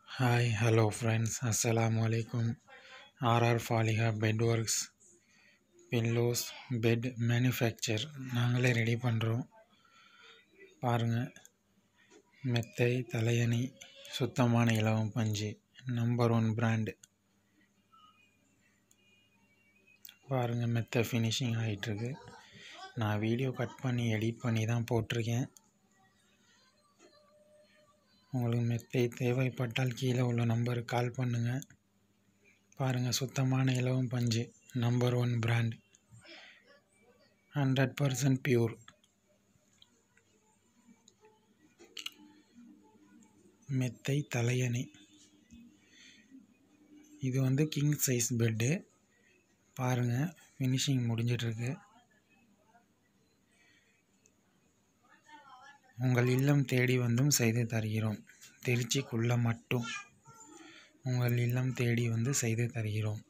hi hello friends அஸ்ஸலாமு அலைக்கும் RR Faliha bed works pillows bed manufacture நாங்களே ரெடி பண்ணுறோம் பாருங்கள் மெத்தை தலையணி சுத்தமான இலவம் பஞ்சு நம்பர் ஒன் பிராண்டு பாருங்கள் மெத்தை ஃபினிஷிங் ஆகிட்டுருக்கு நான் வீடியோ கட் பண்ணி எடிட் பண்ணி தான் போட்டிருக்கேன் உங்களுக்கு மெத்தை தேவைப்பட்டால் கீழே உள்ள நம்பருக்கு கால் பண்ணுங்கள் பாருங்கள் சுத்தமான இலவம் பஞ்சு number one brand hundred percent pure மெத்தை தலையணை இது வந்து கிங் சைஸ் பெட்டு பாருங்கள் ஃபினிஷிங் முடிஞ்சிட்ருக்கு உங்கள் இல்லம் தேடி வந்தும் செய்து தருகிறோம் திருச்சிக்குள்ளே மட்டும் உங்கள் இல்லம் தேடி வந்து செய்து தருகிறோம்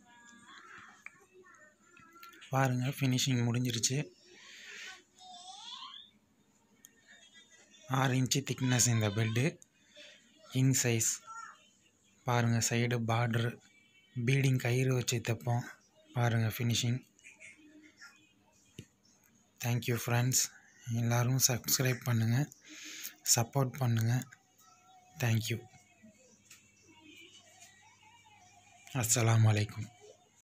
பாருங்கள் ஃபினிஷிங் முடிஞ்சிருச்சு ஆறு இன்ச்சு திக்னஸ் இந்த பெட்டு கிங் சைஸ் பாருங்கள் சைடு பார்ட்ரு பீடிங் கயிறு வச்சு தைப்போம் பாருங்கள் ஃபினிஷிங் தேங்க்யூ ஃப்ரெண்ட்ஸ் எல்லோரும் சப்ஸ்கிரைப் பண்ணுங்கள் சப்போர்ட் பண்ணுங்கள் தேங்க்யூ அஸ்ஸலாமு அலைக்கும்